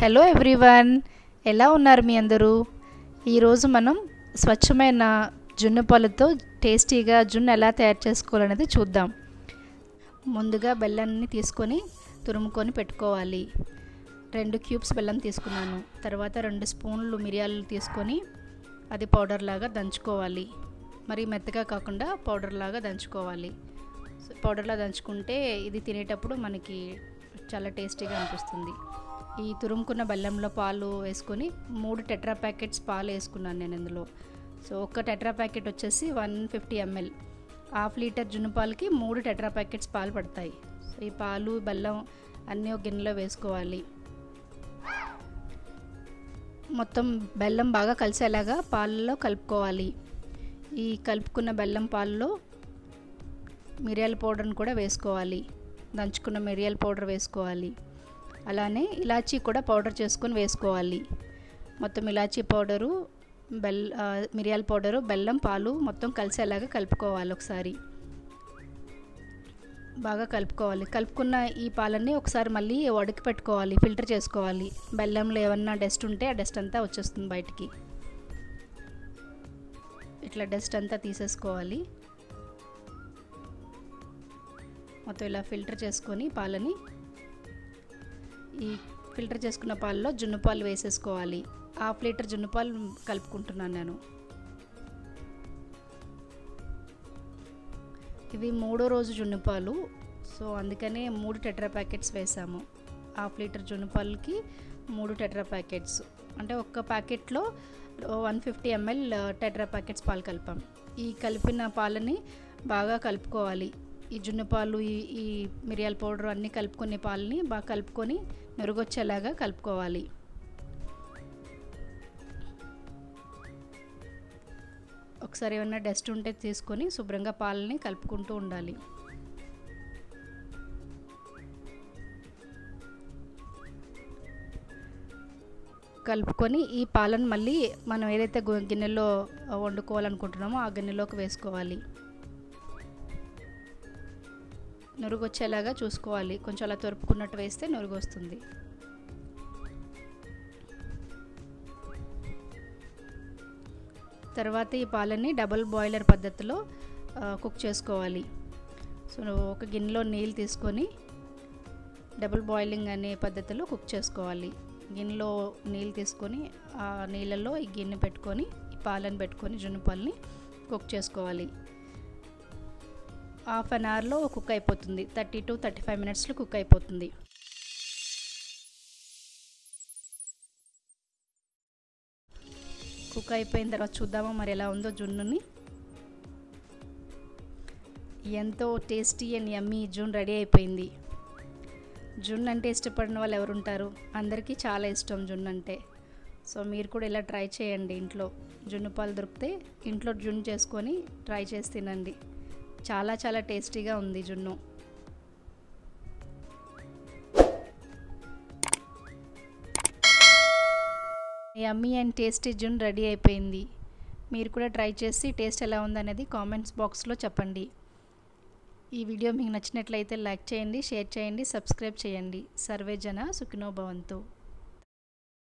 hello everyone ఎలా ఉన్నారు మీ అందరూ ఈరోజు మనం స్వచ్ఛమైన జున్ను పాలతో టేస్టీగా జున్ను ఎలా తయారు చేసుకోవాలనేది చూద్దాం ముందుగా బెల్లాన్ని తీసుకొని తురుముకొని పెట్టుకోవాలి రెండు క్యూబ్స్ బెల్లం తీసుకున్నాను తర్వాత రెండు స్పూన్లు మిరియాలు తీసుకొని అది పౌడర్ లాగా దంచుకోవాలి మరి మెత్తగా కాకుండా పౌడర్ లాగా దంచుకోవాలి పౌడర్లా దంచుకుంటే ఇది తినేటప్పుడు మనకి చాలా టేస్టీగా అనిపిస్తుంది ఈ తురుముకున్న బెల్లంలో పాలు వేసుకొని మూడు టెట్రా ప్యాకెట్స్ పాలు వేసుకున్నాను నేను ఇందులో సో ఒక్క టెట్రా ప్యాకెట్ వచ్చేసి one fifty ML half litre జున్ను పాలకి మూడు టెట్రా ప్యాకెట్స్ పాలు పడతాయి సో ఈ పాలు బెల్లం అన్నీ ఒక గిన్నెలో వేసుకోవాలి మొత్తం బెల్లం బాగా కలిసేలాగా పాలలో కలుపుకోవాలి ఈ కలుపుకున్న బెల్లం పాలలో మిరియాల పౌడర్ని కూడా వేసుకోవాలి దంచుకున్న మిరియాల పౌడర్ వేసుకోవాలి అలానే ఇలాచీ కూడా పౌడర్ చేసుకొని వేసుకోవాలి మొత్తం ఇలాచీ పౌడరు బెల్ మిరియాల పౌడరు బెల్లం పాలు మొత్తం కలిసేలాగా కలుపుకోవాలి ఒకసారి బాగా కలుపుకోవాలి కలుపుకున్న ఈ పాలన్నీ ఒకసారి మళ్ళీ ఉడకి పెట్టుకోవాలి ఫిల్టర్ చేసుకోవాలి బెల్లంలో ఏమన్నా డస్ట్ ఉంటే ఆ డస్ట్ అంతా వచ్చేస్తుంది బయటికి ఇట్లా డస్ట్ అంతా తీసేసుకోవాలి మొత్తం ఇలా ఫిల్టర్ చేసుకొని పాలని ఈ ఫిల్టర్ చేసుకున్న పాలలో జున్ను పాలు వేసేసుకోవాలి హాఫ్ లీటర్ జున్ను పాలు కలుపుకుంటున్నాను నేను ఇవి మూడో రోజు జున్ను పాలు సో అందుకనే మూడు టెట్రా ప్యాకెట్స్ వేసాము హాఫ్ లీటర్ జున్ను పాలకి మూడు టెట్రా ప్యాకెట్స్ అంటే ఒక్క ప్యాకెట్లో one fifty ML tetra packets పాలు కలిపాం ఈ కలిపిన పాలని బాగా కలుపుకోవాలి ఈ జున్ను పాలు ఈ ఈ మిరియాల పౌడర్ అన్నీ కలుపుకునే పాలని బాగా కలుపుకొని మెరుగొచ్చేలాగా కలుపుకోవాలి ఒకసారి ఏమన్నా డస్ట్ ఉంటే తీసుకొని శుభ్రంగా పాలని కలుపుకుంటూ ఉండాలి కలుపుకొని ఈ పాలను మళ్ళీ మనం ఏదైతే గిన్నెలో వండుకోవాలనుకుంటున్నామో ఆ గిన్నెలోకి వేసుకోవాలి నురుగు వచ్చేలాగా చూసుకోవాలి కొంచెం అలా తొరుపుకున్నట్టు వేస్తే నురుగు వస్తుంది తర్వాత ఈ పాలని డబుల్ బాయిలర్ పద్ధతిలో కుక్ చేసుకోవాలి సో ఒక గిన్నెలో నీళ్ళు తీసుకొని డబుల్ బాయిలింగ్ అనే పద్ధతిలో కుక్ చేసుకోవాలి గిన్నెలో నీళ్ళు తీసుకొని ఆ నీళ్ళల్లో ఈ గిన్నె పెట్టుకొని ఈ పాలను పెట్టుకొని జున్ను పాలని కుక్ చేసుకోవాలి హాఫ్ అన్ అవర్లో కుక్ అయిపోతుంది థర్టీ టు థర్టీ ఫైవ్ మినిట్స్లో కుక్ అయిపోతుంది కుక్ అయిపోయిన తర్వాత చూద్దామా మరి ఎలా ఉందో జున్నుని ఎంతో టేస్టీ అండ్ యమ్మీ జున్ రెడీ అయిపోయింది జున్ అంటే ఇష్టపడిన వాళ్ళు ఎవరుంటారు అందరికీ చాలా ఇష్టం జున్ అంటే సో మీరు కూడా ఇలా ట్రై చేయండి ఇంట్లో జున్ను పాలు దొరికితే ఇంట్లో జున్ను చేసుకొని ట్రై చేసి తినండి చాలా చాలా టేస్టీగా ఉంది జున్ను యమ్మీ అండ్ టేస్టీ జున్ రెడీ అయిపోయింది మీరు కూడా ట్రై చేసి టేస్ట్ ఎలా ఉందనేది కామెంట్స్ బాక్స్లో చెప్పండి ఈ వీడియో మీకు నచ్చినట్లయితే లైక్ చేయండి షేర్ చేయండి సబ్స్క్రైబ్ చేయండి సర్వే జన సుఖినో భవంతు